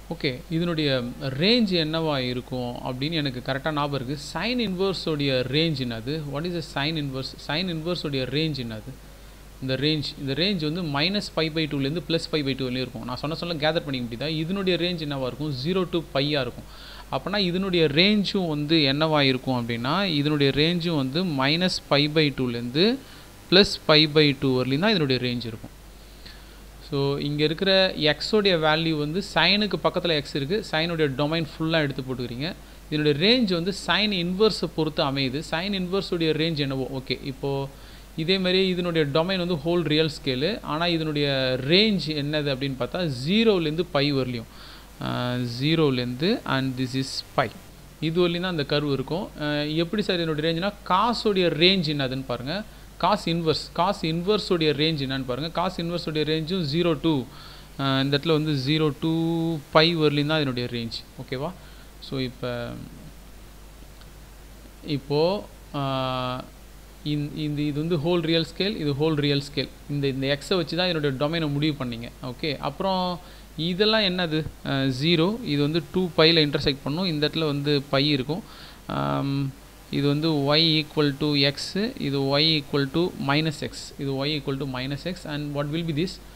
okay இதனுடைய range என்னவா இருக்கும் அப்படின்னு எனக்கு கரெக்டாக ஞாபகம் இருக்குது சைன் இன்வர்ஸோடைய ரேஞ்ச் என்னது what is a sine inverse sine இன்வர்ஸோடைய ரேஞ்ச் என்னது இந்த ரேஞ்ச் இந்த ரேஞ்ச் வந்து மைனஸ் ஃபைவ் பை டூலேருந்து ப்ளஸ் ஃபைவ் பை டூலேயும் இருக்கும் நான் சொன்ன சொல்ல கேதர் பண்ணிக்க முடியுதா இதனுடைய ரேஞ்ச் என்னவாக இருக்கும் ஜீரோ டு பையாக இருக்கும் அப்போனா இதனுடைய ரேஞ்சும் வந்து என்னவா இருக்கும் அப்படின்னா இதனுடைய ரேஞ்சும் வந்து மைனஸ் ஃபைவ் பை டூலேருந்து ப்ளஸ் ஃபைவ் பை டூ வரலையும் தான் இதனுடைய ரேஞ்ச் இருக்கும் ஸோ இங்கே இருக்கிற எக்ஸோடைய வேல்யூ வந்து சைனுக்கு பக்கத்தில் எக்ஸ் இருக்குது சைனுடைய டொமைன் ஃபுல்லாக எடுத்து போட்டுக்கிறீங்க இதனுடைய ரேஞ்ச் வந்து சைன் இன்வர்ஸை பொறுத்து அமையுது சைன் இன்வர்ஸுடைய ரேஞ்ச் என்னவோ ஓகே இப்போது இதே மாதிரி இதனுடைய டொமைன் வந்து ஹோல் ரியல் ஸ்கேலு ஆனால் இதனுடைய ரேஞ்ச் என்னது அப்படின்னு பார்த்தா ஜீரோலேருந்து பை வரலையும் ஜீரோலேருந்து அண்ட் திஸ் இஸ் பை இது வரலையும் தான் அந்த கர்வ் இருக்கும் எப்படி சார் இதனுடைய ரேஞ்ச்னா காசோடைய ரேஞ்ச் என்னதுன்னு பாருங்கள் காஸ் இன்வர்ஸ் காஸ் இன்வர்ஸோடைய ரேஞ்ச் என்னன்னு பாருங்கள் காஸ் இன்வர்ஸோடைய ரேஞ்சும் ஜீரோ டூ இந்த இடத்துல வந்து ஜீரோ டூ பை வரலையும் தான் இதனுடைய ரேஞ்ச் ஓகேவா ஸோ இப்போ இப்போது இந்த இது வந்து ஹோல் ரியல் ஸ்கேல் இது ஹோல் ரியல் ஸ்கேல் இந்த இந்த எக்ஸை வச்சு தான் இதனுடைய டொமைனை முடிவு பண்ணிங்க ஓகே அப்புறம் இதெல்லாம் என்னது ஜீரோ இது வந்து டூ பையில் இன்டர்செக்ட் பண்ணும் இந்த இடத்துல வந்து பை இருக்கும் இது வந்து ஒய் ஈக்குவல் டு எக்ஸு இது y equal to minus x இது y equal to minus x and what will be this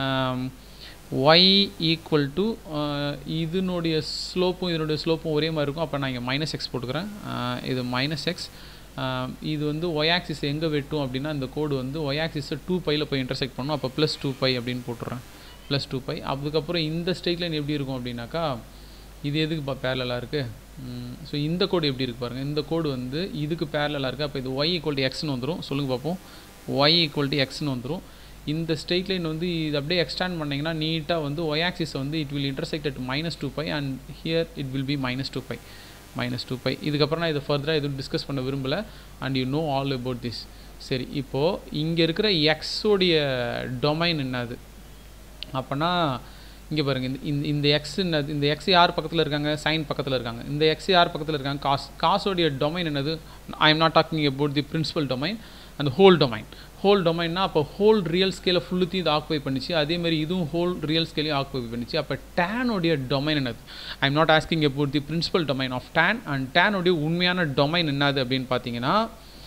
y equal to இதனுடைய ஸ்லோப்பும் இதனுடைய ஸ்லோப்பும் ஒரே மாதிரி இருக்கும் அப்போ நான் இங்கே மைனஸ் எக்ஸ் போட்டுக்கிறேன் இது மைனஸ் எக்ஸ் இது வந்து ஒய் ஆக்சிஸ் எங்கே வெட்டும் அப்படின்னா இந்த கோடு வந்து ஒய் ஆக்சிஸை டூ பையில் போய் இன்டர்செக்ட் பண்ணும் அப்போ ப்ளஸ் டூ பை அப்படின்னு போட்டுறேன் ப்ளஸ் டூ பை அதுக்கப்புறம் இந்த ஸ்ட்ரெயிட் லைன் எப்படி இருக்கும் அப்படின்னாக்கா இது எதுக்கு பேரலாக இருக்குது ஸோ இந்த கோடு எப்படி இருக்குது பாருங்கள் இந்த கோடு வந்து இதுக்கு பேரலாக இருக்குது அப்போ இது ஒய் ஈக்குவல் டு எக்ஸ்னு வந்துடும் சொல்லுங்கள் பார்ப்போம் ஒய் ஈக்குவல் டு எக்ஸ்னு வந்துடும் இந்த ஸ்ட்ரெயிட் லைன் வந்து இது அப்படியே எக்ஸ்டாண்ட் பண்ணிங்கன்னா நீட்டாக வந்து ஒய் ஆக்சிஸ் வந்து it will intersect at minus two pi and here it will be minus two pi minus two pi இதுக்கப்புறம் நான் இதை ஃபர்தராக எதுவும் டிஸ்கஸ் பண்ண விரும்பலை and you know all about this சரி இப்போது இங்கே இருக்கிற எக்ஸோடைய டொமைன் என்னது அப்போனா இங்கே பாருங்கள் இந்த இந்த இந்த எக்ஸ் என்னது இந்த எக்ஸ் யார் பக்கத்தில் இருக்காங்க சைன் பக்கத்தில் இருக்காங்க இந்த எக்ஸ் யார் பக்கத்தில் இருக்காங்க காஸ் காசோடைய டொமைன் என்னது I am not talking about the principal domain அந்த ஹோல் டொமைன் ஹோல் டொமைன்னா அப்போ ஹோல் ரியல் ஸ்கேலை ஃபுல்லுத்தையும் இது ஆக்குபை பண்ணிச்சு அதேமாதிரி இதுவும் ஹோல் ரியல் ஸ்கேலையும் ஆக்குபை பண்ணிச்சு அப்போ டேனோடைய டொமைன் என்னது I am not asking about the principal domain of tan and டேனோடைய உண்மையான டொமைன் என்னது அப்படின்னு பார்த்தீங்கன்னா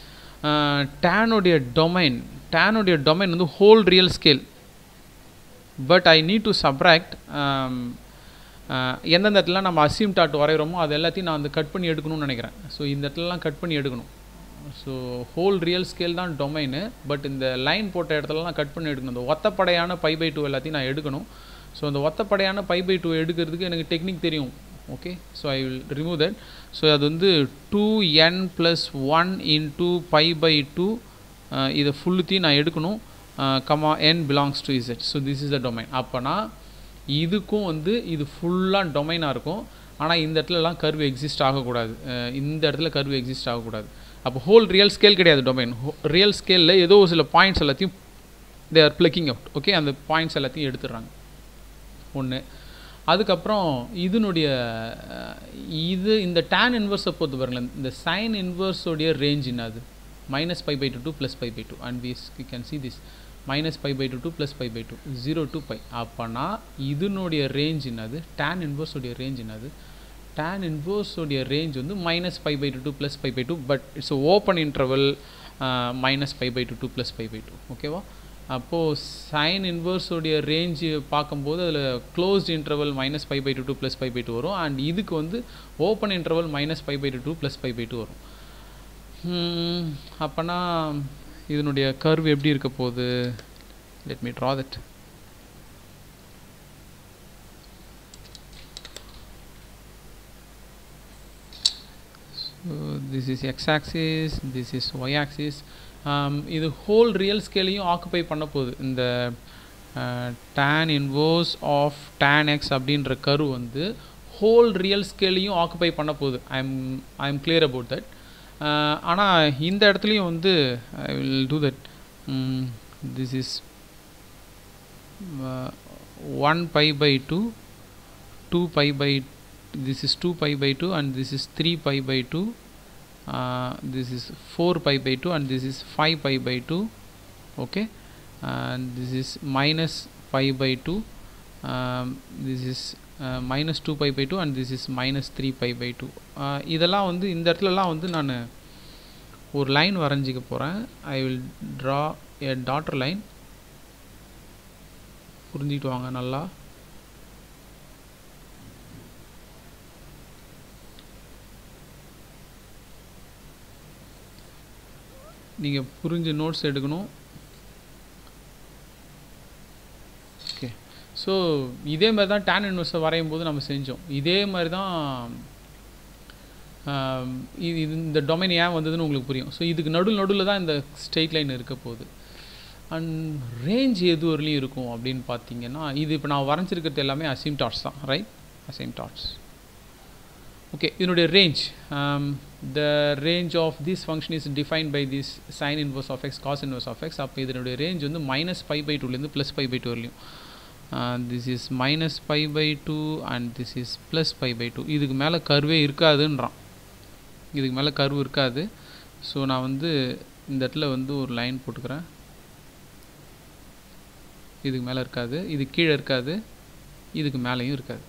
டேனோடைய டொமைன் டேனோடைய டொமைன் வந்து whole real scale but I need to subtract எந்தெந்த இடத்துல நம்ம அசியூம் டாட் வரைகிறோமோ அது எல்லாத்தையும் நான் வந்து கட் பண்ணி எடுக்கணும்னு நினைக்கிறேன் ஸோ இந்த இடத்துலலாம் கட் பண்ணி எடுக்கணும் ஸோ ஹோல் ரியல் ஸ்கேல் தான் டொமைனு பட் இந்த லைன் போட்ட இடத்துலலாம் கட் பண்ணி எடுக்கணும் இந்த ஒத்தப்படையான பை பை டூ எல்லாத்தையும் நான் எடுக்கணும் ஸோ அந்த ஒத்தப்படையான பை பை டூ எடுக்கிறதுக்கு எனக்கு டெக்னிக் தெரியும் okay so I will remove that so அது வந்து two n plus one into pi by two இதை ஃபுல்லுத்தையும் நான் எடுக்கணும் comma n belongs to Z so this is the domain அப்போனா இதுக்கும் வந்து இது ஃபுல்லாக டொமைனாக இருக்கும் ஆனால் இந்த இடத்துலலாம் கர்வ் எக்ஸிஸ்ட் ஆகக்கூடாது இந்த இடத்துல கர்வ் எக்ஸிஸ்ட் ஆகக்கூடாது அப்போ ஹோல் ரியல் ஸ்கேல் கிடையாது டொமைன் ரியல் ஸ்கேலில் ஏதோ ஒரு சில பாயிண்ட்ஸ் எல்லாத்தையும் they are plucking out okay அந்த பாயிண்ட்ஸ் எல்லாத்தையும் எடுத்துடுறாங்க ஒன்று அதுக்கப்புறம் இதனுடைய இது இந்த டேன் இன்வர்ஸை பொறுத்து பாருங்களேன் இந்த சைன் இன்வர்ஸோடைய ரேஞ்ச் என்னது minus pi by 2 to plus pi by 2 and we you can see this minus pi by 2 to plus pi by 2 0 to pi அப்போனா இதனுடைய ரேஞ்ச் என்னது tan inverse உடைய ரேஞ்ச் என்னது tan inverse உடைய ரேஞ்ச் வந்து minus pi by 2 to plus pi by 2 but it's a open interval uh, minus pi by 2 to plus pi by 2 ஓகேவா அப்போது sign இன்வர்ஸோடைய range பார்க்கும்போது அதில் closed interval minus five by two to plus five by two வரும் and இதுக்கு வந்து open interval minus five by two to plus five by two வரும் அப்போனா இதனுடைய கர்வ் எப்படி இருக்க போகுது let me draw that this is x axis this is y axis இது ஹோல் ரியல் ஸ்கேலையும் ஆக்குப்பை பண்ண போகுது இந்த tan inverse of tan x அப்படின்ற கரு வந்து ஹோல் ரியல் ஸ்கேலையும் ஆக்குப்பை பண்ண போகுது I am I am clear about that ஆனால் இந்த இடத்துலையும் வந்து I will do that this is one pi by two two pi by this is 2 pi by 2 and this is 3 pi by 2 uh, this is 4 pi by 2 and this is 5 pi by 2 okay and this is minus pi by 2 um, this is minus two pi by two and this is minus three pi by two இதெல்லாம் வந்து இந்த இடத்துலலாம் வந்து நான் ஒரு line வரைஞ்சிக்க போகிறேன் I will draw a dotted line புரிஞ்சுக்கிட்டு வாங்க நல்லா நீங்கள் புரிஞ்சு நோட்ஸ் எடுக்கணும் ஓகே ஸோ இதே மாதிரி தான் டேன் இன்வெர்ஸை வரையும் போது நம்ம செஞ்சோம் இதே மாதிரி தான் இது இது இந்த டொமைன் ஏன் வந்ததுன்னு உங்களுக்கு புரியும் ஸோ இதுக்கு நடுவில் நடுவில் தான் இந்த ஸ்ட்ரெயிட் லைன் இருக்க போகுது அண்ட் ரேஞ்ச் எது வரலையும் இருக்கும் அப்படின்னு பார்த்தீங்கன்னா இது இப்போ நான் வரைஞ்சிருக்கிறது எல்லாமே அசீம் டாட்ஸ் தான் ரைட் அசீம் டாட்ஸ் ஓகே இதனுடைய range the range of this function is define by this sine inverse of x cos inverse of x அப்போ இதனுடைய ரேஞ்ச் வந்து மைனஸ் ஃபைவ் பை டூலேருந்து ப்ளஸ் ஃபைவ் பை டூ வரலையும் this is minus five by two and this is plus five by two இதுக்கு மேலே கர்வே இருக்காதுன்றான் இதுக்கு மேலே curve இருக்காது ஸோ நான் வந்து இந்த இடத்துல வந்து ஒரு லைன் போட்டுக்கிறேன் இதுக்கு மேலே இருக்காது இது கீழே இருக்காது இதுக்கு மேலேயும் இருக்காது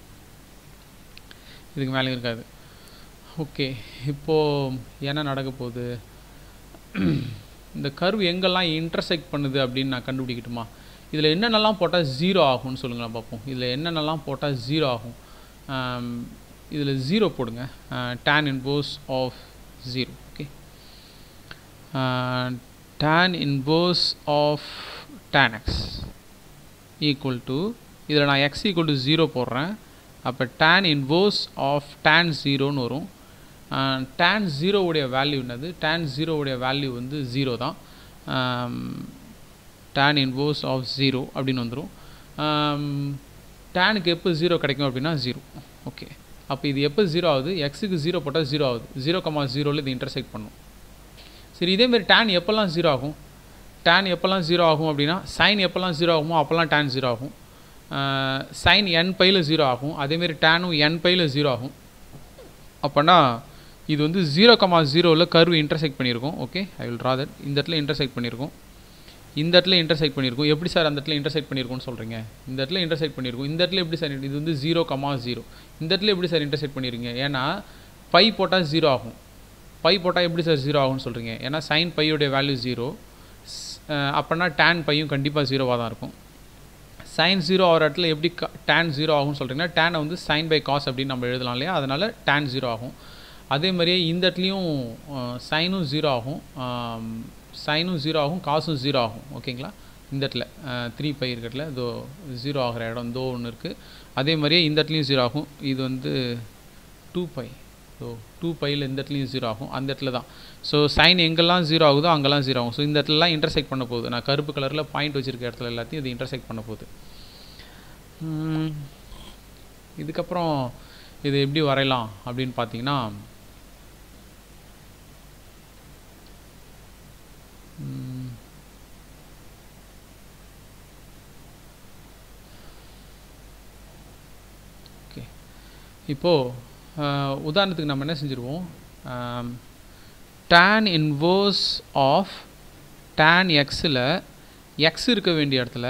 இதுக்கு மேலேயும் இருக்காது ஓகே இப்போது என்ன நடக்க போகுது இந்த கர்வ் எங்கெல்லாம் இன்டர்செக்ட் பண்ணுது அப்படின்னு நான் கண்டுபிடிக்கட்டுமா இதில் என்னென்னலாம் போட்டால் ஜீரோ ஆகும்னு சொல்லுங்களேன் பார்ப்போம் இதில் என்னென்னலாம் போட்டால் ஜீரோ ஆகும் இதில் ஜீரோ போடுங்க tan inverse of zero okay tan inverse of tan x equal to இதில் நான் எக்ஸ் ஈக்குவல் டு ஜீரோ போடுறேன் அப்போ டேன் இன்வோஸ் ஆஃப் டேன் ஜீரோன்னு வரும் டேன் ஜீரோவுடைய வேல்யூ என்னது டேன் ஜீரோவுடைய வேல்யூ வந்து ஜீரோ தான் டேன் இன்வோஸ் ஆஃப் ஜீரோ அப்படின்னு வந்துடும் டேனுக்கு எப்போ ஜீரோ கிடைக்கும் அப்படின்னா ஜீரோ ஓகே அப்போ இது எப்போ ஜீரோ ஆகுது எக்ஸுக்கு ஜீரோ போட்டால் ஜீரோ ஆகுது ஜீரோ கமா ஜீரோவில் இது இன்டர்செக்ட் பண்ணும் சரி இதேமாரி டேன் எப்போல்லாம் ஜீரோ ஆகும் டேன் எப்போல்லாம் ஜீரோ ஆகும் அப்படின்னா சைன் எப்போல்லாம் ஜீரோ ஆகுமோ அப்போல்லாம் டேன் ஜீரோ ஆகும் சைன் என் பையில் ஜீரோ ஆகும் அதேமாரி டேனும் என் பையில் ஜீரோ ஆகும் அப்போனா இது வந்து ஜீரோ கமா ஜீரோவில் கர்வு இன்டர்செக்ட் பண்ணியிருக்கோம் okay I will draw that இந்த இடத்துல இன்டர்செக்ட் பண்ணியிருக்கோம் இந்த இடத்துல இன்டர்செக்ட் பண்ணியிருக்கோம் எப்படி சார் அந்த இடத்துல இன்டர்செக்ட் பண்ணியிருக்கோம்னு சொல்கிறீங்க இந்த இடத்துல இன்டர்செக்ட் பண்ணியிருக்கோம் இந்த இடத்துல எப்படி சார் இது வந்து ஜீரோ கமா ஜீரோ இந்த இடத்துல எப்படி சார் இன்டர்செக்ட் பண்ணியிருக்கீங்க ஏன்னா பை போட்டால் ஜீரோ ஆகும் பை போட்டால் எப்படி சார் ஜீரோ ஆகும்னு சொல்கிறீங்க ஏன்னா சைன் பையோடைய வேல்யூ ஜீரோ அப்போனா டேன் பையும் கண்டிப்பாக ஜீரோவாக தான் இருக்கும் சைன் ஜீரோ ஆகிற இடத்துல எப்படி டேன் ஜீரோ ஆகும்னு சொல்கிறீங்கன்னா டேனை வந்து சைன் பை காஸ் அப்படின்னு நம்ம எழுதலாம் இல்லையா அதனால் டேன் ஜீரோ ஆகும் அதே மாதிரியே இந்த இடத்துலையும் சைனும் ஜீரோ ஆகும் சைனும் ஜீரோ ஆகும் காசும் ஜீரோ ஆகும் ஓகேங்களா இந்த இடத்துல த்ரீ பை இருக்கிறதுல இதோ ஜீரோ ஆகிற இடம் இதோ ஒன்று இருக்குது அதே மாதிரியே இந்த இடத்துலையும் ஜீரோ ஆகும் இது வந்து டூ பை ஸோ டூ பையில் இந்த இடத்துலையும் ஜீரோ ஆகும் அந்த இடத்துல தான் ஸோ சைன் எங்கெல்லாம் ஜீரோ ஆகுதோ அங்கெல்லாம் ஜீரோ ஆகும் ஸோ இந்த இடத்துலலாம் இன்டர்செக்ட் பண்ண போகுது நான் கருப்பு கலரில் பாயிண்ட் வச்சுருக்க இடத்துல எல்லாத்தையும் இது இன்டர்செக்ட் பண்ண போகுது இதுக்கப்புறம் இது எப்படி வரையலாம் அப்படின்னு பார்த்தீங்கன்னா ஓகே இப்போது உதாரணத்துக்கு நம்ம என்ன செஞ்சுருவோம் டேன் இன்வோர்ஸ் ஆஃப் டேன் எக்ஸில் எக்ஸ் இருக்க வேண்டிய இடத்துல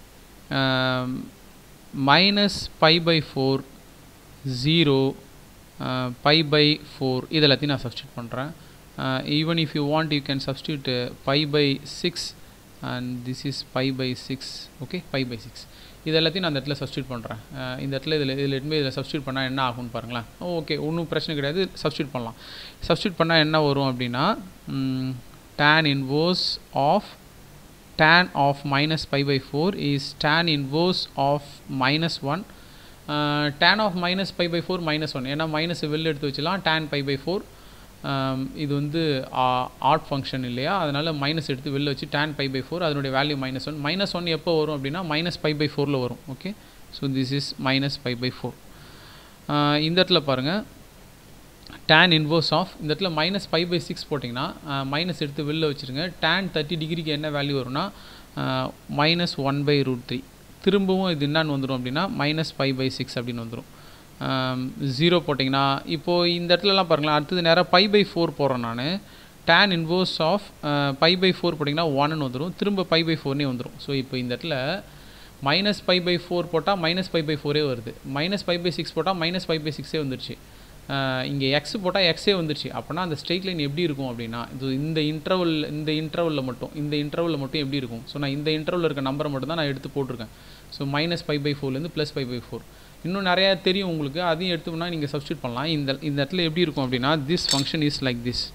minus pi by four zero pi by four இது எல்லாத்தையும் நான் சப்ஸ்டியூட் பண்ணுறேன் even if you want you can substitute pi by six and this is pi by six okay pi by six இது எல்லாத்தையும் நான் அந்த இடத்துல சப்ஸ்டியூட் பண்ணுறேன் இந்த இடத்துல இதில் இதில் எதுவுமே இதில் சப்ஸ்டியூட் பண்ணால் என்ன ஆகும்னு பாருங்களேன் ஓகே ஒன்றும் பிரச்சனை கிடையாது சப்ஸ்டியூட் பண்ணலாம் சப்ஸ்டியூட் பண்ணால் என்ன வரும் அப்படின்னா tan inverse of tan of minus pi by 4 is tan inverse of minus 1 uh, tan of minus pi by 4 minus 1 ஏன்னா மைனஸ் வெளில எடுத்து வச்சுலாம் tan pi by 4 இது வந்து ஆட் ஃபங்க்ஷன் இல்லையா அதனால் மைனஸ் எடுத்து வெளில வச்சு tan pi by 4 அதனுடைய value minus one minus one எப்போ வரும் அப்படின்னா மைனஸ் பை பை ஃபோரில் வரும் okay so this is minus pi by four இந்த இடத்துல பாருங்கள் tan இன்வர்ஸ் ஆஃப் இந்த இடத்துல மைனஸ் ஃபைவ் பை சிக்ஸ் போட்டிங்கன்னா மைனஸ் எடுத்து வெளில வச்சுருங்க tan தேர்ட்டி டிகிரிக்கு என்ன வேல்யூ வரும்னா minus one by root three திரும்பவும் இது என்னன்னு வந்துடும் அப்படின்னா மைனஸ் ஃபைவ் பை சிக்ஸ் அப்படின்னு வந்துடும் ஜீரோ போட்டிங்கன்னா இப்போது இந்த இடத்துலலாம் பாருங்களேன் அடுத்தது நேராக பை பை ஃபோர் போடுறேன் நான் tan inverse of pi by four போட்டிங்கன்னா ஒன்னு வந்துடும் திரும்ப பை பை ஃபோர்னே வந்துடும் ஸோ இப்போ இந்த இடத்துல மைனஸ் ஃபைவ் பை ஃபோர் போட்டால் மைனஸ் ஃபைவ் பை ஃபோரே வருது மைனஸ் ஃபைவ் பை சிக்ஸ் போட்டால் மைனஸ் ஃபைவ் பை சிக்ஸே வந்துருச்சு இங்கே எக்ஸ் போட்டால் எக்ஸே வந்துருச்சு அப்படின்னா அந்த ஸ்ட்ரெயிட் லைன் எப்படி இருக்கும் அப்படின்னா இது இந்த இன்டர்வல் இந்த இன்டர்வலில் மட்டும் இந்த இன்டர்வலில் மட்டும் எப்படி இருக்கும் ஸோ நான் இந்த இன்டர்வலில் இருக்க நம்பரை மட்டும் தான் நான் எடுத்து போட்டிருக்கேன் ஸோ மைனஸ் ஃபைவ் பை ஃபோர்லேருந்து ப்ளஸ் ஃபைவ் பை ஃபோர் இன்னும் நிறையா தெரியும் உங்களுக்கு அதையும் எடுத்தோம்னா நீங்கள் சப்ஸ்டியூட் பண்ணலாம் இந்த இந்த இடத்துல எப்படி இருக்கும் அப்படின்னா this function is like this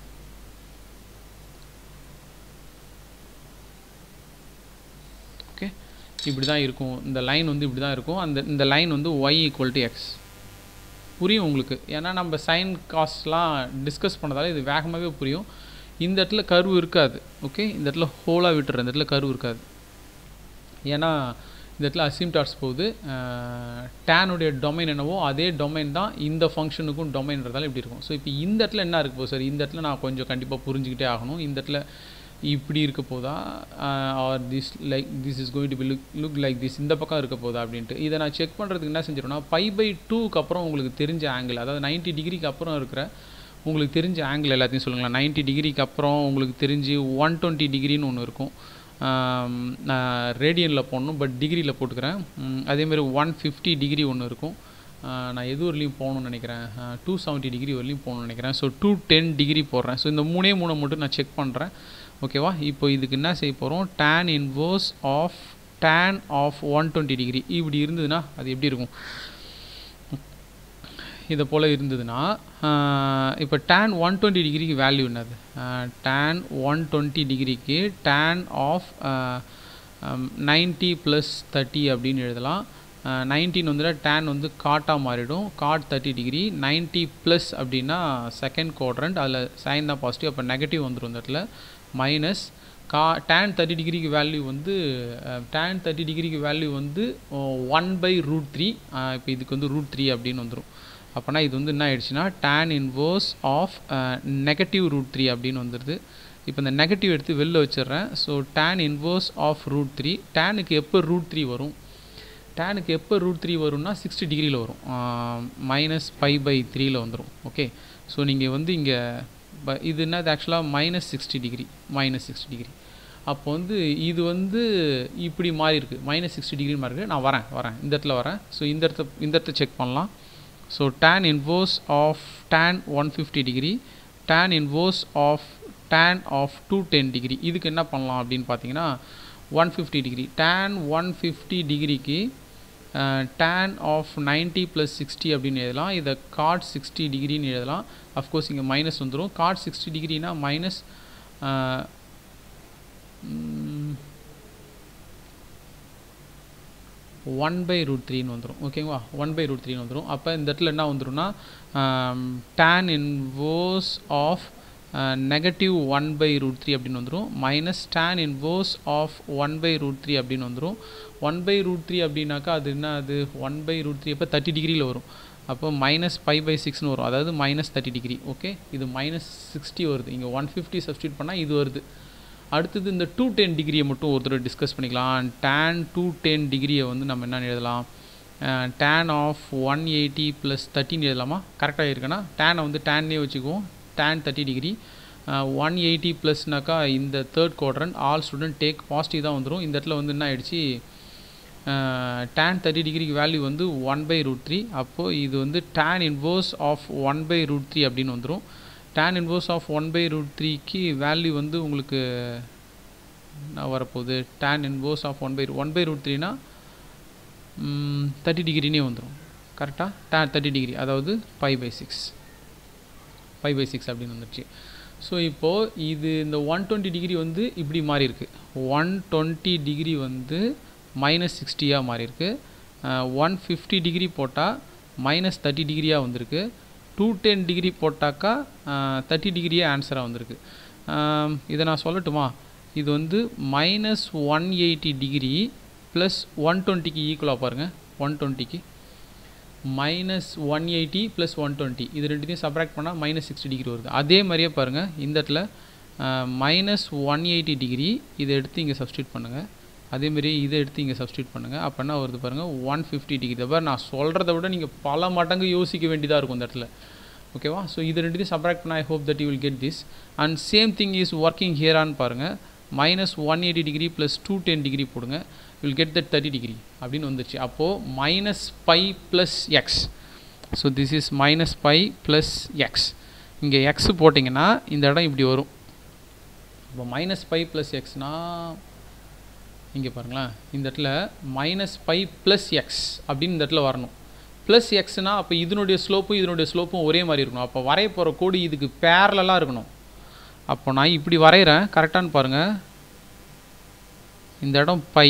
okay இப்படி தான் இருக்கும் இந்த லைன் வந்து இப்படி தான் இருக்கும் அந்த இந்த லைன் வந்து ஒய் ஈக்குவல் டு எக்ஸ் புரியும் உங்களுக்கு ஏன்னா நம்ம சைன் காஸ்ட்லாம் டிஸ்கஸ் பண்ணதால இது வேகமாகவே புரியும் இந்த இடத்துல கர்வு இருக்காது ஓகே இந்த இடத்துல ஹோலாக விட்டுறேன் இந்த இடத்துல கர்வு இருக்காது ஏன்னா இந்த இடத்துல அசிம்டாட்ஸ் போகுது டேனுடைய டொமைன் என்னவோ அதே டொமைன் தான் இந்த ஃபங்க்ஷனுக்கும் டொமைன்றதால இப்படி இருக்கும் ஸோ இப்போ இந்த இடத்துல என்ன இருக்கு போகுது சார் இந்த இடத்துல நான் கொஞ்சம் கண்டிப்பாக புரிஞ்சுக்கிட்டே ஆகணும் இந்த இடத்துல இப்படி இருக்க போதா or this like this is going to be look look like this இந்த பக்கம் இருக்க போதா அப்படின்ட்டு இதை நான் செக் பண்ணுறதுக்கு என்ன செஞ்சிருவேன்னா பை பை டூக்கு அப்புறம் உங்களுக்கு தெரிஞ்ச ஆங்கிள் அதாவது நைன்ட்டி டிகிரிக்கு அப்புறம் இருக்கிற உங்களுக்கு தெரிஞ்ச ஆங்கிள் எல்லாத்தையும் சொல்லுங்களேன் நைன்ட்டி டிகிரிக்கு அப்புறம் உங்களுக்கு தெரிஞ்சு ஒன் டுவெண்ட்டி டிகிரின்னு ஒன்று இருக்கும் நான் ரேடியனில் போடணும் பட் டிகிரியில் போட்டுக்கிறேன் அதேமாதிரி ஒன் ஃபிஃப்டி டிகிரி ஒன்று இருக்கும் நான் எது வரலையும் போகணும்னு நினைக்கிறேன் டூ செவன்ட்டி டிகிரி வரலையும் போகணும்னு நினைக்கிறேன் ஸோ டூ டென் டிகிரி போடுறேன் ஸோ இந்த மூணே மூணை மட்டும் நான் செக் பண்ணுறேன் ஓகேவா இப்போ இதுக்கு என்ன செய்ய போகிறோம் tan inverse of tan of one twenty degree இப்படி இருந்ததுன்னா அது எப்படி இருக்கும் இதை போல் இருந்ததுன்னா இப்போ டேன் ஒன் டுவெண்ட்டி டிகிரிக்கு வேல்யூ என்னது டேன் ஒன் டுவெண்ட்டி டிகிரிக்கு tan of ninety plus thirty அப்படின்னு எழுதலாம் நைன்டீன் வந்து டேன் வந்து காட்டாக மாறிடும் cot thirty degree ninety plus அப்படின்னா செகண்ட் குவாட்ரண்ட் அதில் சைன் தான் பாசிட்டிவ் அப்போ நெகட்டிவ் வந்துடும் இந்த இடத்துல மைனஸ் கா டேன் தேர்ட்டி டிகிரிக்கு வேல்யூ வந்து டேன் தேர்ட்டி டிகிரிக்கு வேல்யூ வந்து ஒன் பை ரூட் த்ரீ இப்போ இதுக்கு வந்து ரூட் த்ரீ அப்படின்னு வந்துடும் அப்போனா இது வந்து என்ன ஆயிடுச்சுன்னா tan inverse of negative root three அப்படின்னு வந்துடுது இப்போ இந்த நெகட்டிவ் எடுத்து வெளில வச்சிடுறேன் so tan inverse of root three டேனுக்கு எப்போ ரூட் த்ரீ வரும் டேனுக்கு எப்போ ரூட் த்ரீ வரும்னா சிக்ஸ்டி டிகிரியில் வரும் மைனஸ் ஃபைவ் பை த்ரீயில் வந்துடும் ஓகே ஸோ நீங்கள் வந்து இங்கே ப இது என்னது ஆக்சுவலாக minus sixty degree minus sixty degree அப்போ வந்து இது வந்து இப்படி மாறி இருக்குது மைனஸ் சிக்ஸ்டி டிகிரி மாறி இருக்குது நான் வரேன் வரேன் இந்த இடத்துல வரேன் ஸோ இந்த இடத்த இந்த இடத்த செக் பண்ணலாம் so tan inverse of tan 150 degree tan inverse of tan of 210 degree இதுக்கு என்ன பண்ணலாம் அப்படின்னு பார்த்தீங்கன்னா 150 degree tan 150 டிகிரிக்கு tan of 90 plus 60 அப்படின்னு எழுதலாம் இதை cot 60 டிகிரின்னு எழுதலாம் அஃப்கோர்ஸ் இங்கே மைனஸ் வந்துடும் cot 60 டிகிரினா மைனஸ் ஒன் பை ரூட் த்ரீன்னு வந்துடும் ஓகேங்களா ஒன் பை ரூட் த்ரீன்னு வந்துடும் அப்போ இந்த இடத்துல என்ன வந்துடும்னா tan inverse of negative one by root three அப்படின்னு வந்துடும் minus tan inverse of one by root three அப்படின்னு வந்துடும் ஒன் பை ரூட் த்ரீ அப்படின்னாக்கா அது என்ன அது ஒன் பை ரூட் த்ரீ அப்போ தேர்ட்டி டிகிரியில் வரும் அப்போ மைனஸ் ஃபைவ் பை சிக்ஸ்னு வரும் அதாவது மைனஸ் தேர்ட்டி டிகிரி ஓகே இது மைனஸ் சிக்ஸ்டி வருது இங்கே ஒன் ஃபிஃப்டி சப்ஸ்டியூட் பண்ணால் இது வருது அடுத்தது இந்த டூ டென் டிகிரியை மட்டும் ஒரு தடவை டிஸ்கஸ் பண்ணிக்கலாம் டேன் டூ டென் டிகிரியை வந்து நம்ம என்ன எழுதலாம் tan of one eighty plus தேர்ட்டின்னு எழுதலாமா கரெக்டாக இருக்குன்னா டேனை வந்து டேன்னே வச்சுக்குவோம் tan thirty degree one eighty ப்ளஸ்னாக்கா இந்த third quadrant all student take positive தான் வந்துடும் இந்த இடத்துல வந்து என்ன ஆயிடுச்சு டேன் தேர்ட்டி டிகிரிக்கு வேல்யூ வந்து ஒன் பை ரூட் த்ரீ அப்போது இது வந்து tan inverse of one by root three அப்படின்னு வந்துடும் tan inverse of one by root த்ரீக்கு வேல்யூ வந்து உங்களுக்கு என்ன வரப்போகுது tan inverse of one by one by root த்ரீனா தேர்ட்டி டிகிரினே வந்துடும் கரெக்டாக டேன் தேர்ட்டி டிகிரி அதாவது five pi six five pi six அப்படின்னு வந்துடுச்சு ஸோ இப்போது இது இந்த ஒன் டுவெண்ட்டி டிகிரி வந்து இப்படி மாறி இருக்கு ஒன் டுவெண்ட்டி டிகிரி வந்து மைனஸ் சிக்ஸ்டியாக மாறி இருக்கு ஒன் ஃபிஃப்டி டிகிரி போட்டால் மைனஸ் தேர்ட்டி டிகிரியாக வந்திருக்கு டூ டென் டிகிரி போட்டாக்கா தேர்ட்டி டிகிரியே ஆன்சராக வந்திருக்கு இதை நான் சொல்லட்டுமா இது வந்து minus one eighty degree plus one டுவெண்ட்டிக்கு ஈக்குவலாக பாருங்கள் ஒன் டுவெண்ட்டிக்கு minus one eighty plus one twenty இது ரெண்டுத்தையும் சப்ராக்ட் பண்ணால் மைனஸ் சிக்ஸ்டி டிகிரி வருது அதே மாதிரியே பாருங்கள் இந்த இடத்துல மைனஸ் ஒன் எயிட்டி டிகிரி இதை எடுத்து இங்கே சப்ஸ்டியூட் பண்ணுங்கள் அதேமாரி இதை எடுத்து இங்கே சப்ஸ்டியூட் பண்ணுங்கள் அப்போ என்ன வருது பாருங்கள் ஒன் ஃபிஃப்டி டிகிரி தவிர நான் சொல்கிறத விட நீங்கள் பல மடங்கு யோசிக்க வேண்டியதாக இருக்கும் இந்த இடத்துல ஓகேவா ஸோ இது ரெண்டுத்தையும் சப்ராக்ட் பண்ண I hope that you will get this and same thing is working ஹியரான்னு பாருங்கள் minus one eighty degree plus two ten degree போடுங்க will get that thirty degree அப்படின்னு வந்துச்சு அப்போது minus pi plus x so this is minus pi plus x இங்கே x போட்டிங்கன்னா இந்த இடம் இப்படி வரும் இப்போ மைனஸ் பை ப்ளஸ் எக்ஸ்னால் இங்கே பாருங்களேன் இந்த இடத்துல மைனஸ் பை ப்ளஸ் எக்ஸ் அப்படின்னு இந்த இடத்துல வரணும் ப்ளஸ் எக்ஸ்னால் அப்போ இதனுடைய ஸ்லோப்பும் இதனுடைய ஸ்லோப்பும் ஒரே மாதிரி இருக்கணும் அப்போ வரைய போகிற கோடு இதுக்கு பேரலாக இருக்கணும் அப்போ நான் இப்படி வரைகிறேன் கரெக்டானு பாருங்கள் இந்த இடம் பை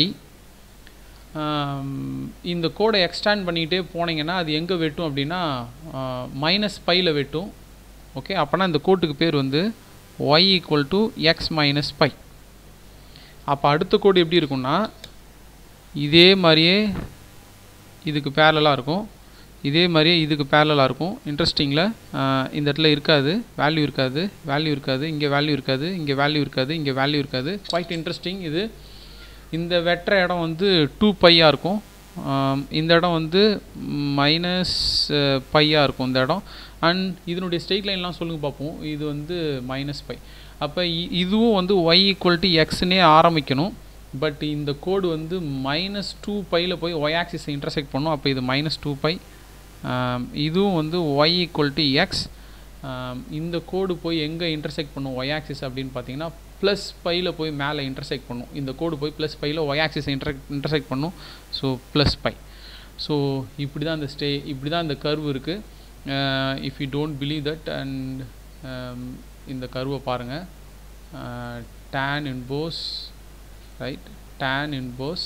இந்த கோடை எக்ஸ்டாண்ட் பண்ணிக்கிட்டே போனீங்கன்னா அது எங்கே வெட்டும் அப்படின்னா மைனஸ் பையில் வெட்டும் ஓகே அப்போனா இந்த கோட்டுக்கு பேர் வந்து y equal to x minus pi அப்போ அடுத்த கோடு எப்படி இருக்கும்னா இதே மாதிரியே இதுக்கு பேரலாக இருக்கும் இதே மாதிரியே இதுக்கு பேரலாக இருக்கும் இன்ட்ரெஸ்டிங்கில் இந்த இடத்துல இருக்காது வேல்யூ இருக்காது வேல்யூ இருக்காது இங்கே வேல்யூ இருக்காது இங்கே வேல்யூ இருக்காது இங்கே வேல்யூ இருக்காது குவைட் இன்ட்ரெஸ்டிங் இது இந்த வெட்டுற இடம் வந்து டூ பையாக இருக்கும் இந்த இடம் வந்து மைனஸ் பையாக இருக்கும் இந்த இடம் அண்ட் இதனுடைய ஸ்ட்ரெயிட் லைன்லாம் சொல்லுங்கள் பார்ப்போம் இது வந்து மைனஸ் பை அப்போ இதுவும் வந்து ஒய் ஈக்குவல் டு எக்ஸ்னே ஆரம்பிக்கணும் பட் இந்த கோடு வந்து மைனஸ் டூ பையில் போய் ஒய் ஆக்சிஸை இன்டர்செக்ட் பண்ணும் அப்போ இது மைனஸ் டூ பை இதுவும் வந்து ஒய் ஈக்குவல் டு எக்ஸ் இந்த கோடு போய் எங்கே இன்டர்செக்ட் பண்ணும் ஒய் ஆக்சிஸ் அப்படின்னு பார்த்தீங்கன்னா ப்ளஸ் பையில் போய் மேலே இன்டர்செக்ட் பண்ணும் இந்த கோடு போய் ப்ளஸ் பையில் ஒய் ஆக்சிஸை இன்டர் இன்டர்செக்ட் பண்ணும் ஸோ ப்ளஸ் பை ஸோ இப்படி தான் இந்த ஸ்டே இப்படி தான் இந்த கர்வ் இருக்குது if you don't believe that and இந்த கருவை பாருங்கள் tan inverse right tan inverse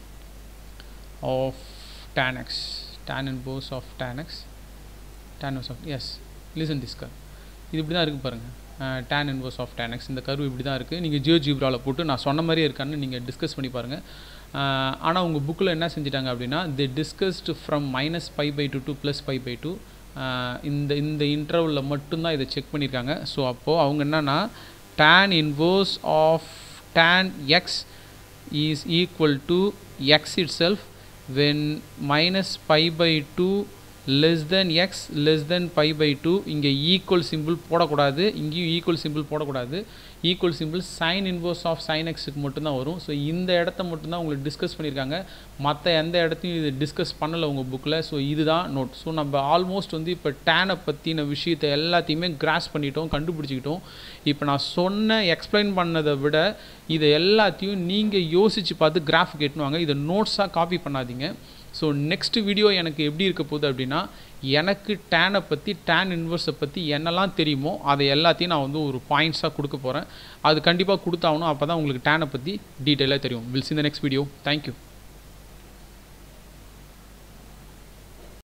of tan x tan inverse of tan x tan inverse of yes listen this curve இது இப்படி தான் இருக்குது பாருங்கள் tan inverse of tan x இந்த curve இப்படி தான் இருக்குது நீங்கள் ஜியோ ஜிப்ராவில் போட்டு நான் சொன்ன மாதிரியே இருக்கான்னு நீங்கள் டிஸ்கஸ் பண்ணி பாருங்கள் ஆனால் உங்கள் புக்கில் என்ன செஞ்சிட்டாங்க அப்படின்னா the discussed from minus pi by two to plus pi by two இந்த இந்த இன்டர்வலில் மட்டும்தான் இதை செக் பண்ணியிருக்காங்க ஸோ அப்போது அவங்க என்னென்னா tan inverse of tan x is equal to x itself when minus pi by 2 less than x less than pi by 2 இங்கே equal symbol போடக்கூடாது இங்கேயும் ஈக்குவல் சிம்பிள் போடக்கூடாது equal symbol sine inverse of sine எக்ஸுக்கு மட்டும்தான் வரும் so இந்த இடத்த மட்டும்தான் உங்களுக்கு டிஸ்கஸ் பண்ணியிருக்காங்க மற்ற எந்த இடத்தையும் இது டிஸ்கஸ் பண்ணலை உங்கள் புக்கில் ஸோ இதுதான் நோட் ஸோ நம்ம ஆல்மோஸ்ட் வந்து இப்போ டேனை பற்றின விஷயத்தை எல்லாத்தையுமே கிராஸ் பண்ணிட்டோம் கண்டுபிடிச்சிக்கிட்டோம் இப்போ நான் சொன்ன எக்ஸ்பிளைன் பண்ணதை விட இதை எல்லாத்தையும் நீங்கள் யோசித்து பார்த்து கிராஃப் கேட்டுவாங்க இதை நோட்ஸாக காப்பி பண்ணாதீங்க ஸோ நெக்ஸ்ட் வீடியோ எனக்கு எப்படி இருக்க போகுது அப்படின்னா எனக்கு டேனை பற்றி டேன் இன்வர்ஸை பற்றி என்னெல்லாம் தெரியுமோ அதை எல்லாத்தையும் நான் வந்து ஒரு பாயிண்ட்ஸாக கொடுக்க போகிறேன் அது கண்டிப்பாக கொடுத்தாகணும் அப்போ தான் உங்களுக்கு டேனை பற்றி டீட்டெயிலாக தெரியும் will see the next video thank you